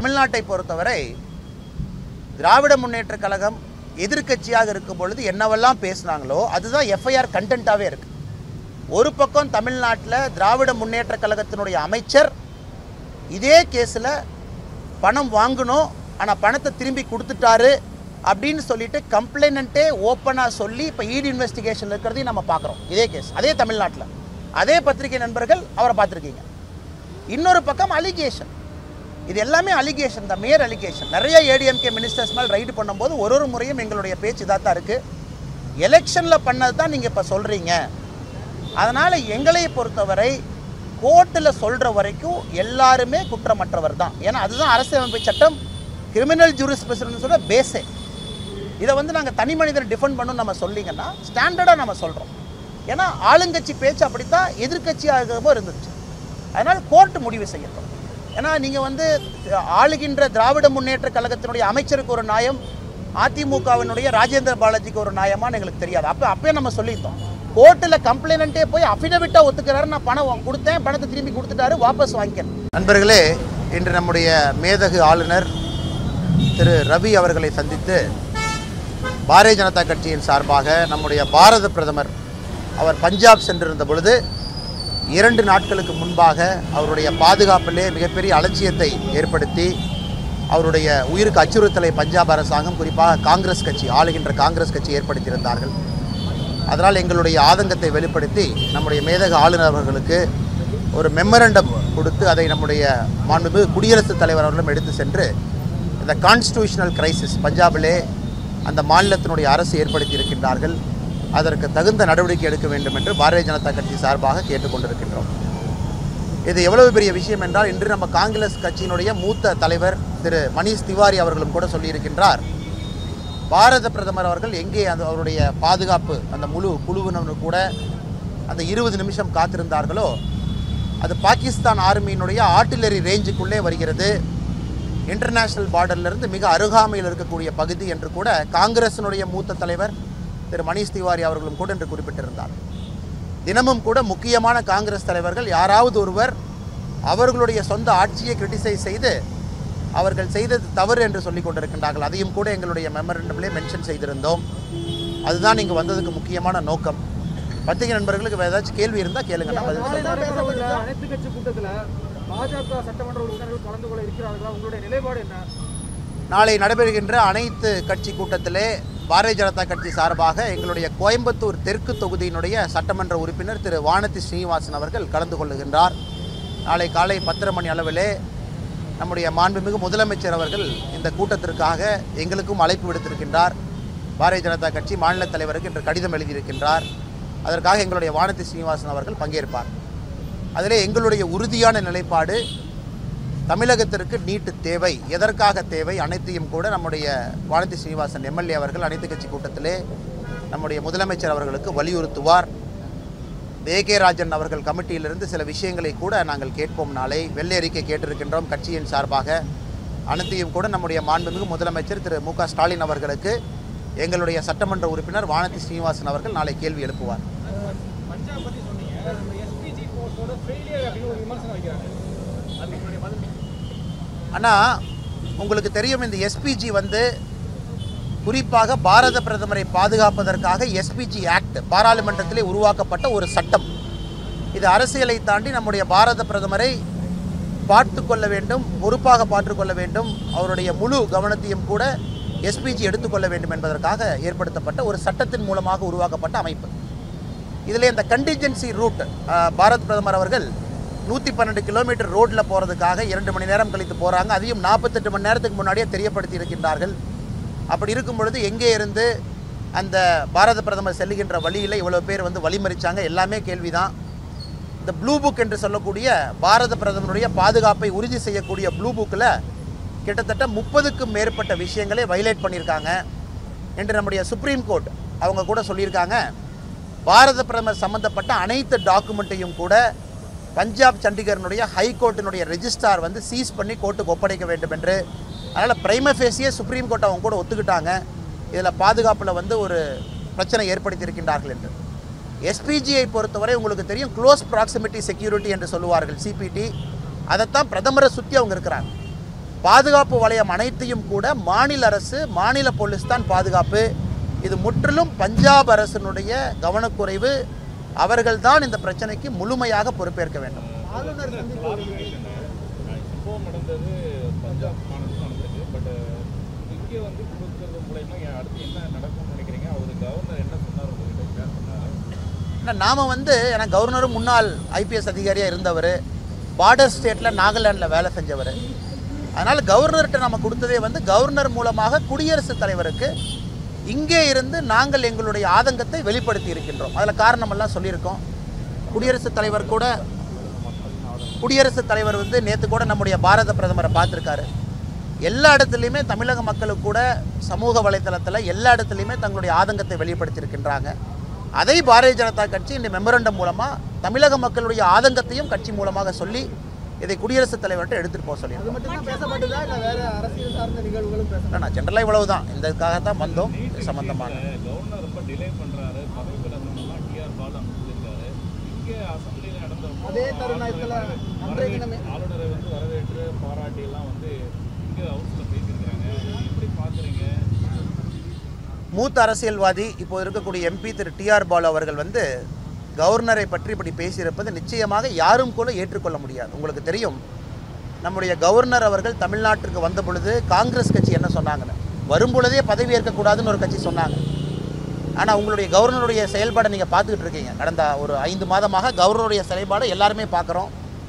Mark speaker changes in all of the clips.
Speaker 1: தமிழ்நாட்டை பொறுத்தவரை திராவிட முன்னேற்ற கழகம் எதிர்க்கட்சியாக இருக்கும் பொழுது என்னவெல்லாம் பேசுனாங்களோ அதுதான் எஃப்ஐஆர் கண்டென்ட்டாகவே இருக்கு ஒரு பக்கம் தமிழ்நாட்டில் திராவிட முன்னேற்ற கழகத்தினுடைய அமைச்சர் இதே கேஸில் பணம் வாங்கணும் ஆனால் பணத்தை திரும்பி கொடுத்துட்டாரு அப்படின்னு சொல்லிட்டு கம்ப்ளைனண்ட்டே ஓப்பனாக சொல்லி இப்போ ஈடி இன்வெஸ்டிகேஷன் இருக்கிறதையும் நம்ம பார்க்குறோம் இதே கேஸ் அதே தமிழ்நாட்டில் அதே பத்திரிகை நண்பர்கள் அவரை பார்த்துருக்கீங்க இன்னொரு பக்கம் அலிகேஷன் இது எல்லாமே அலிகேஷன் தான் மேயர் அலிகேஷன் நிறைய ஏடிஎம்கே மினிஸ்டர்ஸ் மேல் ரைடு பண்ணும்போது ஒரு ஒரு முறையும் எங்களுடைய பேச்சு இதாக தான் இருக்குது எலெக்ஷனில் பண்ணது தான் நீங்கள் இப்போ சொல்கிறீங்க அதனால் எங்களை பொறுத்தவரை கோர்ட்டில் சொல்கிற வரைக்கும் எல்லாருமே குற்றமற்றவர் தான் ஏன்னா அதுதான் அரசியலமைப்பு சட்டம் கிரிமினல் ஜூரிஸ் சொல்ல பேஸே இதை வந்து நாங்கள் தனி மனிதனை டிஃபெண்ட் பண்ணணும் நம்ம சொல்லிங்கன்னா ஸ்டாண்டர்டாக நம்ம சொல்கிறோம் ஏன்னா ஆளுங்கட்சி பேச்சு அப்படித்தான் எதிர்க்கட்சியாகவும் இருந்துச்சு அதனால் கோர்ட் முடிவு செய்யட்டும் ஏன்னா நீங்கள் வந்து ஆளுகின்ற திராவிட முன்னேற்ற கழகத்தினுடைய அமைச்சருக்கு ஒரு நியாயம் அதிமுகவினுடைய ராஜேந்திர பாலாஜிக்கு ஒரு நியாயமான்னு எங்களுக்கு தெரியாது அப்போ அப்பயே நம்ம சொல்லியிருந்தோம் கோர்ட்டில் கம்ப்ளைனண்ட்டே போய் அஃபிடவிட்டாக ஒத்துக்கிறாரு நான் பணம் வாங்க- கொடுத்தேன் பணத்தை திரும்பி கொடுத்துட்டாரு வாபஸ் வாங்கிக்கணும் நண்பர்களே இன்று நம்முடைய மேதகு ஆளுநர் திரு ரவி அவர்களை சந்தித்து பாரதிய ஜனதா கட்சியின் சார்பாக நம்முடைய பாரத பிரதமர் அவர் பஞ்சாப் சென்றிருந்த பொழுது இரண்டு நாட்களுக்கு முன்பாக அவருடைய பாதுகாப்பிலே மிகப்பெரிய அலட்சியத்தை ஏற்படுத்தி அவருடைய உயிருக்கு அச்சுறுத்தலை பஞ்சாப் அரசாங்கம் குறிப்பாக காங்கிரஸ் கட்சி ஆளுகின்ற காங்கிரஸ் கட்சி ஏற்படுத்தியிருந்தார்கள் அதனால் எங்களுடைய ஆதங்கத்தை வெளிப்படுத்தி நம்முடைய மேதக ஆளுநர் அவர்களுக்கு ஒரு மெமரண்டம் கொடுத்து அதை நம்முடைய மாண்புமிகு குடியரசுத் தலைவர் அவர்களும் எடுத்து சென்று இந்த கான்ஸ்டியூஷனல் கிரைசிஸ் பஞ்சாபிலே அந்த மாநிலத்தினுடைய அரசு ஏற்படுத்தி இருக்கின்றார்கள் அதற்கு தகுந்த நடவடிக்கை எடுக்க வேண்டும் என்று பாரதிய ஜனதா கட்சி சார்பாக கேட்டுக்கொண்டிருக்கின்றோம் இது எவ்வளவு பெரிய விஷயம் என்றால் இன்று நம்ம காங்கிரஸ் கட்சியினுடைய மூத்த தலைவர் திரு மணீஷ் திவாரி அவர்களும் கூட சொல்லியிருக்கின்றார் பாரத பிரதமர் அவர்கள் எங்கே அந்த அவருடைய பாதுகாப்பு அந்த முழு குழுவினர் கூட அந்த இருபது நிமிஷம் காத்திருந்தார்களோ அது பாகிஸ்தான் ஆர்மியினுடைய ஆர்டிலரி ரேஞ்சுக்குள்ளே வருகிறது இன்டர்நேஷனல் பார்டர்லேருந்து மிக அருகாமையில் இருக்கக்கூடிய பகுதி என்று கூட காங்கிரசினுடைய மூத்த தலைவர் திரு மணீஷ் திவாரி அவர்களும் கூட என்று குறிப்பிட்டிருந்தார் தினமும் கூட முக்கியமான காங்கிரஸ் தலைவர்கள் யாராவது ஒருவர் அவர்களுடைய சொந்த ஆட்சியை கிரிட்டிசைஸ் செய்து அவர்கள் செய்தது தவறு என்று சொல்லிக் கொண்டிருக்கின்றார்கள் அதையும் கூட எங்களுடைய மெமரண்டமிலே மென்ஷன் செய்திருந்தோம் அதுதான் இங்கே வந்ததுக்கு முக்கியமான நோக்கம் பத்திரிகை நண்பர்களுக்கு வேறு ஏதாச்சும் கேள்வி இருந்தால் கேளுங்க நான் பதில் சொல்றேன்.
Speaker 2: நடைபெற உள்ள அனைத்து கட்சி கூட்டத்துல பாஜக சட்டமன்ற உறுப்பினர்கள் கலந்து கொள்ள இருக்கிறார்களா உங்களுடைய நிலைப்பாடு என்ன
Speaker 1: நாளை நடைபெறுகின்ற அனைத்து கட்சி கூட்டத்திலே பாரதிய ஜனதா கட்சி சார்பாக எங்களுடைய கோயம்புத்தூர் தெற்கு தொகுதியினுடைய சட்டமன்ற உறுப்பினர் திரு வானதி ஸ்ரீனிவாசன் அவர்கள் கலந்து கொள்ளுகின்றார் நாளை காலை பத்தரை மணி அளவிலே நம்முடைய மாண்புமிகு முதலமைச்சர் அவர்கள் இந்த கூட்டத்திற்காக எங்களுக்கும் அழைப்பு விடுத்திருக்கின்றார் பாரதிய ஜனதா கட்சி மாநில தலைவருக்கு இன்று கடிதம் எழுதியிருக்கின்றார் அதற்காக எங்களுடைய வானதி ஸ்ரீனிவாசன் அவர்கள் பங்கேற்பார் அதிலே எங்களுடைய உறுதியான நிலைப்பாடு தமிழகத்திற்கு நீட்டு தேவை எதற்காக தேவை அனைத்தையும் கூட நம்முடைய வானதி ஸ்ரீனிவாசன் எம்எல்ஏ அவர்கள் அனைத்து கட்சி கூட்டத்திலே நம்முடைய முதலமைச்சர் அவர்களுக்கு வலியுறுத்துவார் ஏ கே ராஜன் அவர்கள் கமிட்டியிலிருந்து சில விஷயங்களை கூட நாங்கள் கேட்போம் நாளை வெள்ளை அறிக்கை கேட்டிருக்கின்றோம் கட்சியின் சார்பாக அனைத்தையும் கூட நம்முடைய மாண்புமிகு முதலமைச்சர் திரு மு க ஸ்டாலின் அவர்களுக்கு எங்களுடைய சட்டமன்ற உறுப்பினர் வானதி ஸ்ரீனிவாசன் அவர்கள் நாளை கேள்வி எழுப்புவார்
Speaker 2: பஞ்சாப் பத்தி சொன்னீங்க எஸ்பிஜி போர்ஸோட ஃபெயிலியர் அப்படின்னு ஒரு விமர்சனம் வைக்கிறாங்க அது உங்களுடைய பதில்
Speaker 1: ஆனால் உங்களுக்கு தெரியும் இந்த எஸ்பிஜி வந்து குறிப்பாக பாரத பிரதமரை பாதுகாப்பதற்காக எஸ்பிஜி ஆக்ட் பாராளுமன்றத்திலே உருவாக்கப்பட்ட ஒரு சட்டம் இது அரசியலை தாண்டி நம்முடைய பாரத பிரதமரை பார்த்து கொள்ள வேண்டும் பொறுப்பாக பார்த்துக்கொள்ள வேண்டும் அவருடைய முழு கவனத்தையும் கூட எஸ்பிஜி எடுத்துக்கொள்ள வேண்டும் என்பதற்காக ஏற்படுத்தப்பட்ட ஒரு சட்டத்தின் மூலமாக உருவாக்கப்பட்ட அமைப்பு இதில் இந்த கண்டிஜென்சி ரூட் பாரத் பிரதமர் அவர்கள் நூற்றி பன்னெண்டு கிலோமீட்டர் ரோட்டில் போகிறதுக்காக இரண்டு மணி நேரம் கழித்து போகிறாங்க அதையும் நாற்பத்தெட்டு மணி நேரத்துக்கு முன்னாடியே தெரியப்படுத்தி இருக்கின்றார்கள் அப்படி இருக்கும் பொழுது எங்கே இருந்து அந்த பாரத பிரதமர் செல்லுகின்ற வழியில் இவ்வளோ பேர் வந்து வழிமறிச்சாங்க எல்லாமே கேள்விதான் இந்த ப்ளூ புக் என்று சொல்லக்கூடிய பாரத பிரதமருடைய பாதுகாப்பை உறுதி செய்யக்கூடிய ப்ளூ புக்கில் கிட்டத்தட்ட முப்பதுக்கும் மேற்பட்ட விஷயங்களை வைலேட் பண்ணியிருக்காங்க என்று நம்முடைய சுப்ரீம் கோர்ட் அவங்க கூட சொல்லியிருக்காங்க பாரத பிரதமர் சம்பந்தப்பட்ட அனைத்து டாக்குமெண்ட்டையும் கூட பஞ்சாப் சண்டிகரனுடைய ஹைகோர்ட்டினுடைய ரெஜிஸ்ட்ரார் வந்து சீஸ் பண்ணி கோர்ட்டுக்கு ஒப்படைக்க வேண்டும் என்று அதனால் பிரைமஃபேஸியே சுப்ரீம் கோர்ட் அவங்க கூட ஒத்துக்கிட்டாங்க இதில் பாதுகாப்பில் வந்து ஒரு பிரச்சனை ஏற்படுத்தியிருக்கின்றார்கள் என்று எஸ்பிஜியை பொறுத்தவரை உங்களுக்கு தெரியும் க்ளோஸ் ப்ராக்சிமிட்டி செக்யூரிட்டி என்று சொல்லுவார்கள் சிபிடி அதைத்தான் பிரதமரை சுற்றி அவங்க இருக்கிறாங்க பாதுகாப்பு வலயம் அனைத்தையும் கூட மாநில அரசு மாநில போலீஸ் தான் பாதுகாப்பு இது முற்றிலும் பஞ்சாப் அரசினுடைய கவனக்குறைவு அவர்கள்தான் இந்த பிரச்சனைக்கு முழுமையாக பொறுப்பேற்க வேண்டும்
Speaker 3: ஆளுநர் சந்திப்பு
Speaker 4: சம்பவம் நடந்தது பஞ்சாப் மாநிலத்தில் நடந்திருக்கு பட் இங்கே வந்து கொடுக்கறது மூலயமா ஏன் அடுத்து என்ன நடக்கும்னு நினைக்கிறீங்க அவர் கவர்னர் என்ன சொன்னார் உங்ககிட்ட ஷேர் பண்ணாரு
Speaker 1: ஆனால் நாம் வந்து ஏன்னா கவர்னரும் முன்னாள் ஐபிஎஸ் அதிகாரியாக இருந்தவர் பார்டர் ஸ்டேட்டில் நாகாலாண்டில் வேலை செஞ்சவர் அதனால் கவர்னர்கிட்ட நம்ம கொடுத்ததே வந்து கவர்னர் மூலமாக குடியரசுத் தலைவருக்கு இங்கே இருந்து நாங்கள் எங்களுடைய ஆதங்கத்தை வெளிப்படுத்தி இருக்கின்றோம் அதில் காரணமெல்லாம் சொல்லியிருக்கோம் குடியரசுத் தலைவர் கூட குடியரசுத் தலைவர் வந்து நேற்று கூட நம்முடைய பாரத பிரதமரை பார்த்துருக்காரு எல்லா இடத்துலையுமே தமிழக மக்களுக்கு கூட சமூக வலைத்தளத்தில் எல்லா இடத்துலையுமே தங்களுடைய ஆதங்கத்தை வெளிப்படுத்தியிருக்கின்றாங்க அதை பாரதிய ஜனதா கட்சி இந்த மெமரண்டம் மூலமாக தமிழக மக்களுடைய ஆதங்கத்தையும் கட்சி மூலமாக சொல்லி இதை குடியரசுத் தலைவர்கிட்ட எடுத்துகிட்டு போக சொல்லி
Speaker 3: அது மட்டும் தான் பேசப்பட்டதா இல்ல வேற அரசியல் சார்ந்த நிகழ்வுகளும் பேச
Speaker 1: நான் ஜென்ரலாக இவ்வளவு தான் இதற்காகத்தான் வந்தோம் இது சம்பந்தமான
Speaker 4: கவர்னர் ரொம்ப டிலே பண்ணுறாரு பதவி விலகணும்லாம் டிஆர் பாலு அமைச்சிருக்காரு இங்கே அசம்பிளியில் நடந்த
Speaker 3: அதே தருணத்துல அன்றைய தினமே
Speaker 4: ஆளுநரை வந்து வரவேற்று பாராட்டி எல்லாம் வந்து இங்கே ஹவுஸில் பேசியிருக்கிறாங்க இது எப்படி பார்க்குறீங்க
Speaker 1: மூத்த அரசியல்வாதி இப்போ இருக்கக்கூடிய எம்பி திரு டிஆர் பாலு அவர்கள் வந்து கவர்னரை பற்றி இப்படி பேசியிருப்பது நிச்சயமாக யாரும் கூட ஏற்றுக்கொள்ள முடியாது உங்களுக்கு தெரியும் நம்முடைய கவர்னர் அவர்கள் தமிழ்நாட்டிற்கு வந்த பொழுது காங்கிரஸ் கட்சி என்ன சொன்னாங்கன்னு வரும் பொழுதே பதவி ஏற்கக்கூடாதுன்னு ஒரு கட்சி சொன்னாங்க ஆனால் உங்களுடைய கவர்னருடைய செயல்பாடை நீங்கள் பார்த்துக்கிட்டு இருக்கீங்க கடந்த ஒரு ஐந்து மாதமாக கவர்னருடைய செயல்பாடை எல்லாருமே பார்க்குறோம்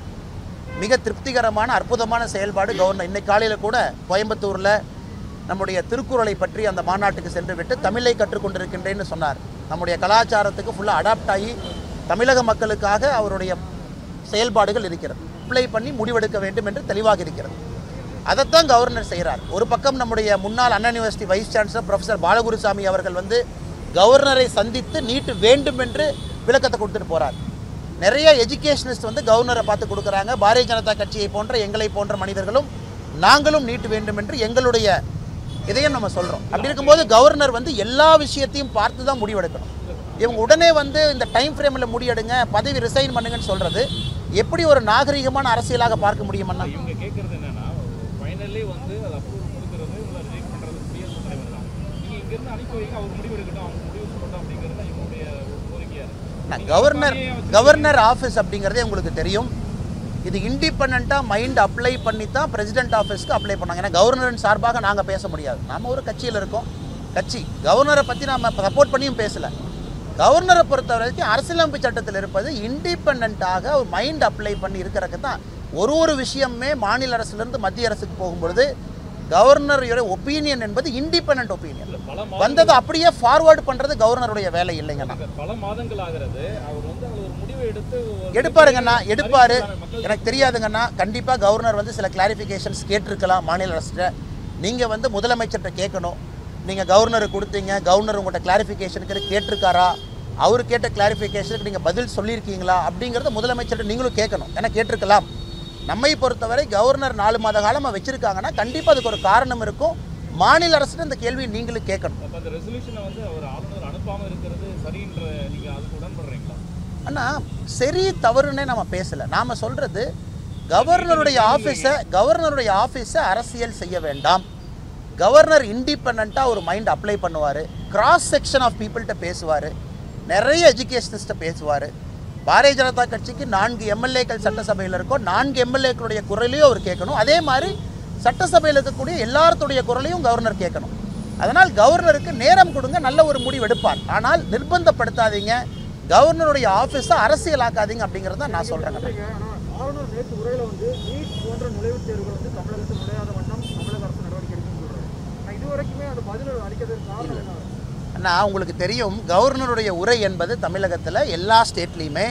Speaker 1: மிக திருப்திகரமான அற்புதமான செயல்பாடு கவர்னர் இன்னைக்கு காலையில் கூட கோயம்புத்தூரில் நம்முடைய திருக்குறளை பற்றி அந்த மாநாட்டுக்கு சென்று விட்டு தமிழை கற்றுக்கொண்டிருக்கின்றேன்னு சொன்னார் நம்முடைய கலாச்சாரத்துக்கு ஃபுல்லாக அடாப்ட் ஆகி தமிழக மக்களுக்காக அவருடைய செயல்பாடுகள் இருக்கிறது அப்ளை பண்ணி முடிவெடுக்க வேண்டும் என்று தெளிவாக இருக்கிறது அதைத்தான் கவர்னர் செய்கிறார் ஒரு பக்கம் நம்முடைய முன்னாள் Anna university vice chancellor professor Balagurusamy அவர்கள் வந்து கவர்னரை சந்தித்து நீட்டு வேண்டும் என்று விளக்கத்தை கொடுத்துட்டு போறார் நிறைய எஜுகேஷனிஸ்ட் வந்து கவர்னரை பார்த்து கொடுக்குறாங்க பாரதிய ஜனதா கட்சியை போன்ற எங்களை போன்ற மனிதர்களும் நாங்களும் நீட்டு வேண்டும் என்று எங்களுடைய இதையும் நம்ம சொல்கிறோம் அப்படி இருக்கும்போது கவர்னர் வந்து எல்லா விஷயத்தையும் பார்த்து தான் முடிவெடுக்கணும் இவங்க உடனே வந்து இந்த டைம் ஃப்ரேமில் முடிவெடுங்க பதவி ரிசைன் பண்ணுங்கன்னு சொல்கிறது எப்படி ஒரு நாகரிகமான அரசியலாக பார்க்க முடியுமன்னா
Speaker 4: இவங்க கேட்குறது என்னன்னா ஃபைனலி வந்து அதை அப்ரூவல் கொடுக்கறது இல்லை ரிஜெக்ட் பண்ணுறது குடியரசுத் தலைவர் தான் நீங்கள் இங்கேருந்து அனுப்பி வைங்க அவர் முடிவு எடுக்கட்டும் அவங்க முடிவு சொல்லட்டும் அப்படிங்கிறது தான் இவங்களுடைய ஒரு கோரிக்கையாக இருக்குது
Speaker 1: நான் கவர்னர் கவர்னர் ஆஃபீஸ் அப்படிங்கிறதே உங்களுக்கு தெரியும் இது இண்டிபெண்ட்டாக மைண்ட் அப்ளை பண்ணி தான் பிரசிடென்ட் ஆஃபீஸ்க்கு அப்ளை பண்ணாங்க ஏன்னா கவர்னரின் சார்பாக நாங்கள் பேச முடியாது நாம ஒரு கட்சியில் இருக்கோம் கட்சி கவர்னரை பற்றி நாம சப்போர்ட் பண்ணியும் பேசலை கவர்னரை பொறுத்த வரைக்கும் அரசியலமைப்பு சட்டத்தில் இருப்பது இண்டிபெண்ட்டாக ஒரு மைண்ட் அப்ளை பண்ணி இருக்கிறதுக்கு தான் ஒரு ஒரு விஷயமே மாநில அரசுலேருந்து மத்திய அரசுக்கு போகும்பொழுது கவர்னருடைய ஒப்பீனியன் என்பது இண்டிபெண்ட் ஒப்பீனியன்
Speaker 4: பல
Speaker 1: வந்ததை அப்படியே ஃபார்வர்டு பண்ணுறது கவர்னருடைய வேலை இல்லைங்கண்ணா
Speaker 4: மாதங்கள் பல மாதங்கள் ஆகிறது அவர் வந்து அதில் ஒரு முடிவை எடுத்து ஒரு-
Speaker 1: எடுப்பாருங்கண்ணா எடுப்பாரு
Speaker 4: மக்கள்
Speaker 1: எனக்கு தெரியாதுங்கண்ணா கண்டிப்பாக கவர்னர் வந்து சில கிளாரிஃபிகேஷன்ஸ் கேட்டிருக்கலாம் மாநில அரசுகிட்ட நீங்கள் வந்து முதலமைச்சர்கிட்ட கேட்கணும் நீங்கள் கவர்னருக்கு கொடுத்தீங்க கவர்னர் உங்கள்கிட்ட கிளாரிஃபிகேஷனுக்கு கேட்டிருக்காரா அவர் கேட்ட கிளாரிஃபிகேஷனுக்கு நீங்கள் பதில் சொல்லியிருக்கீங்களா அப்படிங்கிறத முதலமைச்சர்கிட்ட நீங்களும் கேட்கணும் ஏன்னா கேட்டிருக்கலாம் நம்மை பொறுத்தவரை கவர்னர் நாலு மாத காலமாக வச்சுருக்காங்கன்னா கண்டிப்பாக அதுக்கு ஒரு காரணம் இருக்கும் மாநில அரசுட்டு இந்த கேள்வியை நீங்களும் கேட்கணும்
Speaker 4: அப்ப அந்த ரெசல்யூஷனை வந்து அவர் ஆளுநர் அனுப்பாம இருக்கிறது சரின்ற நீங்க அதுக்கு உடன்படுறீங்களா
Speaker 1: அண்ணா சரி தவறுன்னே நம்ம பேசலை நாம் சொல்கிறது கவர்னருடைய ஆஃபீஸை கவர்னருடைய ஆஃபீஸை அரசியல் செய்ய வேண்டாம் கவர்னர் இண்டிபெண்ட்டாக ஒரு மைண்ட் அப்ளை பண்ணுவார் கிராஸ் செக்ஷன் ஆஃப் பீப்புள்கிட்ட பேசுவார் நிறைய எஜுகேஷனிஸ்ட்டை பேசுவார் பாரதிய ஜனதா கட்சிக்கு நான்கு எம்எல்ஏக்கள் சட்டசபையில் இருக்கும் நான்கு எம்எல்ஏக்களுடைய குரலையும் அவர் கேட்கணும் அதே மாதிரி சட்டசபையில் இருக்கக்கூடிய எல்லாத்துடைய குரலையும் கவர்னர் கேட்கணும் அதனால் கவர்னருக்கு நேரம் கொடுங்க நல்ல ஒரு முடிவு எடுப்பார் ஆனால் நிர்பந்தப்படுத்தாதீங்க கவர்னருடைய ஆஃபீஸை அரசியலாக்காதீங்க அப்படிங்கிறத நான் சொல்கிறேன்
Speaker 3: ஆனா ஆளுநர் நேற்று உரையில வந்து நீட் போன்ற நுழைவுத் தேர்வுகள் வந்து தமிழகத்தில் நுழையாத வண்ணம் தமிழக அரசு நடவடிக்கை எடுக்குன்னு சொல்றாரு நான் இது வரைக்குமே அந்த பதில் அளிக்கிறதுக்கு காரணம் என்ன
Speaker 1: அண்ணா உங்களுக்கு தெரியும் கவர்னருடைய உரை என்பது தமிழகத்தில் எல்லா ஸ்டேட்லேயுமே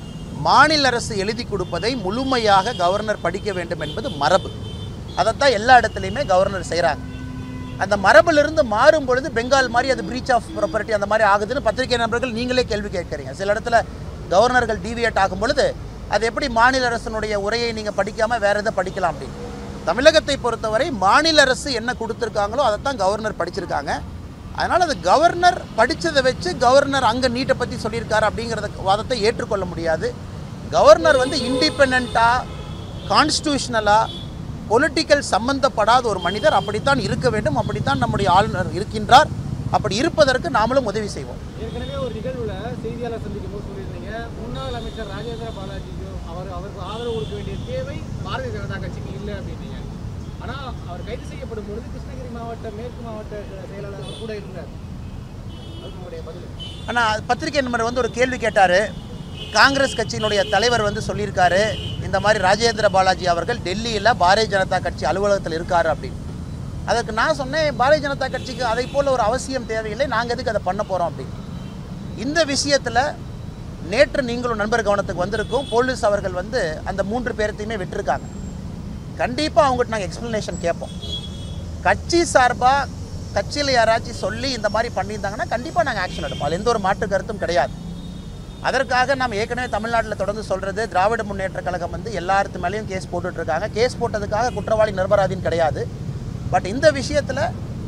Speaker 1: மாநில அரசு எழுதி கொடுப்பதை முழுமையாக கவர்னர் படிக்க வேண்டும் என்பது மரபு அதைத்தான் எல்லா இடத்துலையுமே கவர்னர் செய்கிறாங்க அந்த மரபிலிருந்து மாறும் பொழுது பெங்கால் மாதிரி அது பிரீச் ஆஃப் ப்ராப்பர்ட்டி அந்த மாதிரி ஆகுதுன்னு பத்திரிகை நண்பர்கள் நீங்களே கேள்வி கேட்குறீங்க சில இடத்துல கவர்னர்கள் டீவியேட் ஆகும் பொழுது அது எப்படி மாநில அரசினுடைய உரையை நீங்கள் படிக்காமல் வேறு எதை படிக்கலாம் அப்படின்னு தமிழகத்தை பொறுத்தவரை மாநில அரசு என்ன கொடுத்துருக்காங்களோ அதைத்தான் கவர்னர் படிச்சிருக்காங்க அதனால் அது கவர்னர் படித்ததை வச்சு கவர்னர் அங்கே நீட்டை பற்றி சொல்லியிருக்காரு அப்படிங்கிறத வாதத்தை ஏற்றுக்கொள்ள முடியாது கவர்னர் வந்து இண்டிபெண்ட்டாக கான்ஸ்டியூஷனலாக பொலிட்டிக்கல் சம்பந்தப்படாத ஒரு மனிதர் அப்படித்தான் இருக்க வேண்டும் அப்படித்தான் நம்முடைய ஆளுநர் இருக்கின்றார் அப்படி இருப்பதற்கு நாமளும் உதவி செய்வோம்
Speaker 2: ஏற்கனவே ஒரு நிகழ்வுல செய்தியாளர் சந்திக்கும் போது சொல்லியிருந்தீங்க முன்னாள் அமைச்சர் ராஜேந்திர பாலாஜிக்கும் அவர் அவருக்கு ஆதரவு கொடுக்க வேண்டிய தேவை பாரதிய ஜனதா கட்சிக்கு இல்லை அப்படின்னீங்க ஆனா அவர் கைது செய்யப்படும் பொழுது கிருஷ்ணகிரி மாவட்ட மேற்கு மாவட்ட செயலாளர் அவர் கூட இருந்தார் அதுக்கு உங்களுடைய பதில்
Speaker 1: ஆனால் பத்திரிகை நண்பர் வந்து ஒரு கேள்வி கேட்டார் காங்கிரஸ் கட்சியினுடைய தலைவர் வந்து சொல்லியிருக்காரு இந்த மாதிரி ராஜேந்திர பாலாஜி அவர்கள் டெல்லியில் பாரதிய ஜனதா கட்சி அலுவலகத்தில் இருக்காரு அப்படின்னு அதற்கு நான் சொன்னேன் பாரதிய ஜனதா கட்சிக்கு அதை போல் ஒரு அவசியம் தேவையில்லை நாங்கள் எதுக்கு அதை பண்ண போகிறோம் அப்படின்னு இந்த விஷயத்தில் நேற்று நீங்களும் நண்பர் கவனத்துக்கு வந்திருக்கும் போலீஸ் அவர்கள் வந்து அந்த மூன்று பேர்த்தையுமே விட்டிருக்காங்க கண்டிப்பாக அவங்ககிட்ட நாங்கள் எக்ஸ்ப்ளனேஷன் கேட்போம் கட்சி சார்பாக கட்சியில் யாராச்சும் சொல்லி இந்த மாதிரி பண்ணியிருந்தாங்கன்னா கண்டிப்பாக நாங்கள் ஆக்ஷன் எடுப்போம் அதில் எந்த ஒரு மாற்று கருத்தும் கிடையாது அதற்காக நம்ம ஏற்கனவே தமிழ்நாட்டில் தொடர்ந்து சொல்கிறது திராவிட முன்னேற்ற கழகம் வந்து எல்லாத்து மேலேயும் கேஸ் போட்டுட்ருக்காங்க கேஸ் போட்டதுக்காக குற்றவாளி நிரபராதின்னு கிடையாது பட் இந்த விஷயத்தில்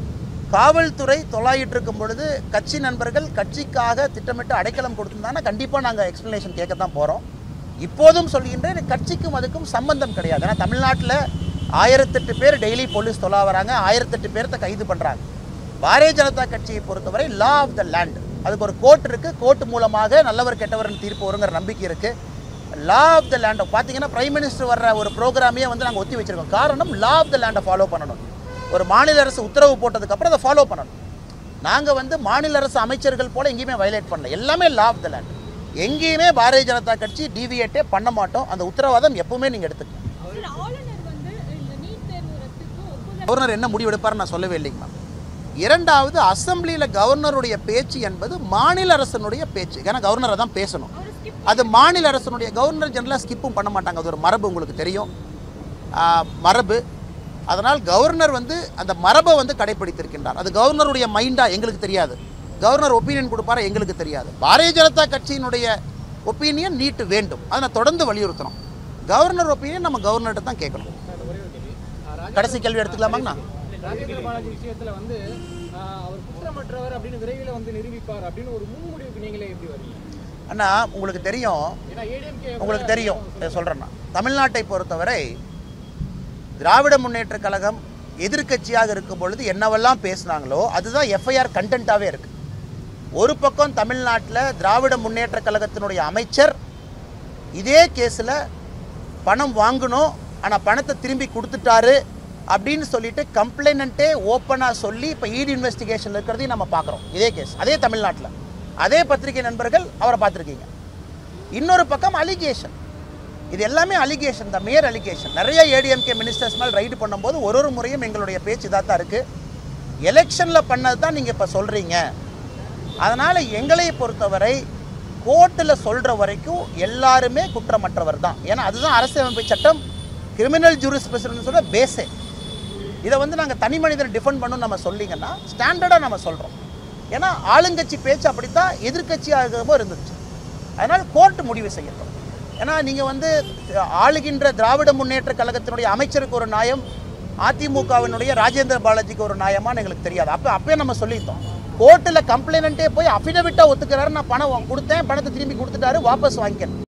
Speaker 1: காவல்துறை தொலாயிட்டு இருக்கும் பொழுது கட்சி நண்பர்கள் கட்சிக்காக திட்டமிட்டு அடைக்கலம் கொடுத்துருந்தாங்கன்னா கண்டிப்பாக நாங்கள் எக்ஸ்ப்ளனேஷன் கேட்க தான் போகிறோம் இப்போதும் சொல்கின்றேன் கட்சிக்கும் அதுக்கும் சம்பந்தம் கிடையாது ஏன்னா தமிழ்நாட்டில் ஆயிரத்தெட்டு பேர் டெய்லி போலீஸ் தொலா வராங்க ஆயிரத்தெட்டு பேர்த்த கைது பண்ணுறாங்க பாரதிய ஜனதா கட்சியை பொறுத்தவரை லா ஆஃப் த லேண்ட் அதுக்கு ஒரு கோர்ட் இருக்குது கோர்ட் மூலமாக நல்லவர் கெட்டவர்னு தீர்ப்பு வருங்கிற நம்பிக்கை இருக்குது லா ஆஃப் த லேண்டை பார்த்தீங்கன்னா பிரைம் மினிஸ்டர் வர்ற ஒரு ப்ரோக்ராமையே வந்து நாங்கள் ஒத்தி வச்சிருக்கோம் காரணம் லா ஆஃப் த லேண்டை ஃபாலோ பண்ணணும் ஒரு மாநில அரசு உத்தரவு போட்டதுக்கப்புறம் அதை ஃபாலோ பண்ணணும் நாங்கள் வந்து மாநில அரசு அமைச்சர்கள் போல எங்கேயுமே வயலேட் பண்ணல எல்லாமே லா ஆஃப் த லேண்ட் எங்கேயுமே பாரதிய ஜனதா கட்சி டிவியேட்டே பண்ண மாட்டோம் அந்த உத்தரவாதம் எப்பவுமே நீங்கள் எடுத்துக்கணும்
Speaker 5: சார், ஆளுநர் வந்து இந்த நீட் தேர்வு ரத்துக்கு ஒப்புதல்
Speaker 1: கவர்னர் என்ன முடிவெடுப்பார் நான் சொல்லவே இல்லைங்க மேம் இரண்டாவது அசெம்பிளியில் கவர்னருடைய பேச்சு என்பது மாநில அரசனுடைய பேச்சு ஏன்னா கவர்னரை தான் பேசணும்
Speaker 5: அவர் skip
Speaker 1: அது மாநில அரசனுடைய கவர்னர் ஜெனரலாக ஸ்கிப்பும் பண்ண மாட்டாங்க அது ஒரு மரபு உங்களுக்கு தெரியும் ஆ, மரபு அதனால் கவர்னர் வந்து அந்த மரபை வந்து கடைபிடித்திருக்கின்றார் அது கவர்னருடைய மைண்டாக எங்களுக்கு தெரியாது கவர்னர் ஒப்பீனியன் கொடுப்பாரா எங்களுக்கு தெரியாது பாரதிய ஜனதா கட்சியினுடைய ஒப்பீனியன் நீட்டு வேண்டும் அதை நான் தொடர்ந்து வலியுறுத்துறோம் கவர்னர் ஒப்பீனியன் நம்ம கவர்னர்கிட்ட தான் கேட்கணும்
Speaker 2: சார், ஒரே ஒரு கேள்வி ஆ, ராஜேந்திர-
Speaker 1: கடைசி கேள்வி எடுத்துக்கலாமாங்கண்ணா
Speaker 2: ராஜேந்திர பாலாஜி விஷயத்துல வந்து ஆ, அவர் குற்றமற்றவர் அப்படின்னு விரைவில் வந்து நிரூபிப்பார் அப்படின்னு ஒரு முன்முடிவுக்கு நீங்களே எப்படி வரீங்க
Speaker 1: அண்ணா உங்களுக்கு தெரியும்
Speaker 2: ஏன்னா ஏடிஎம்கே
Speaker 1: உங்களுக்கு தெரியும் இதை சொல்கிறேன்னா தமிழ்நாட்டை பொறுத்தவரை திராவிட முன்னேற்றக் கழகம் எதிர்க்கட்சியாக இருக்கும் பொழுது என்னவெல்லாம் பேசுனாங்களோ அதுதான் எஃப்ஐஆர் கண்டென்ட்டாகவே இருக்குது ஒரு பக்கம் தமிழ்நாட்டில் திராவிட முன்னேற்றக் கழகத்தினுடைய அமைச்சர் இதே கேஸில் பணம் வாங்கணும் ஆனால் பணத்தை திரும்பி கொடுத்துட்டாரு அப்படின்னு சொல்லிட்டு கம்ப்ளைனண்ட்டே ஓப்பனாக சொல்லி இப்போ ஈடி இன்வெஸ்டிகேஷன் இருக்கிறதையும் நம்ம பார்க்குறோம் இதே கேஸ் அதே தமிழ்நாட்டில் அதே பத்திரிகை நண்பர்கள் அவரை பார்த்துருக்கீங்க இன்னொரு பக்கம் அலிகேஷன் இது எல்லாமே அலிகேஷன் தான் மேயர் அலிகேஷன் நிறைய ஏடிஎம்கே மினிஸ்டர்ஸ் மேல் ரைடு பண்ணும்போது ஒரு ஒரு முறையும் எங்களுடைய பேச்சு இதாக தான் இருக்குது எலெக்ஷனில் பண்ணது தான் நீங்கள் இப்போ சொல்கிறீங்க அதனால் எங்களை பொறுத்தவரை கோர்ட்டில் சொல்கிற வரைக்கும் எல்லாருமே குற்றமற்றவர் தான் ஏன்னா அதுதான் அரசியலமைப்பு சட்டம் கிரிமினல் ஜூரிஸ் சொல்ல பேஸே இதை வந்து நாங்கள் தனி மனிதனை டிஃபெண்ட் பண்ணணும் நம்ம சொல்லிங்கன்னா ஸ்டாண்டர்டாக நம்ம சொல்கிறோம் ஏன்னா ஆளுங்கட்சி பேச்சு அப்படித்தான் எதிர்க்கட்சியாகவும் இருந்துச்சு அதனால் கோர்ட் முடிவு செய்யட்டும் ஏன்னா நீங்கள் வந்து ஆளுகின்ற திராவிட முன்னேற்ற கழகத்தினுடைய அமைச்சருக்கு ஒரு நியாயம் அதிமுகவினுடைய ராஜேந்திர பாலாஜிக்கு ஒரு நியாயமான்னு எங்களுக்கு தெரியாது அப்போ அப்பயே நம்ம சொல்லியிருந்தோம் கோர்ட்டில் கம்ப்ளைனண்ட்டே போய் அஃபிடவிட்டாக ஒத்துக்கிறாரு நான் பணம் கொடுத்தேன் பணத்தை திரும்பி கொடுத்துட்டாரு வாபஸ் வாங்கிக்கிறேன்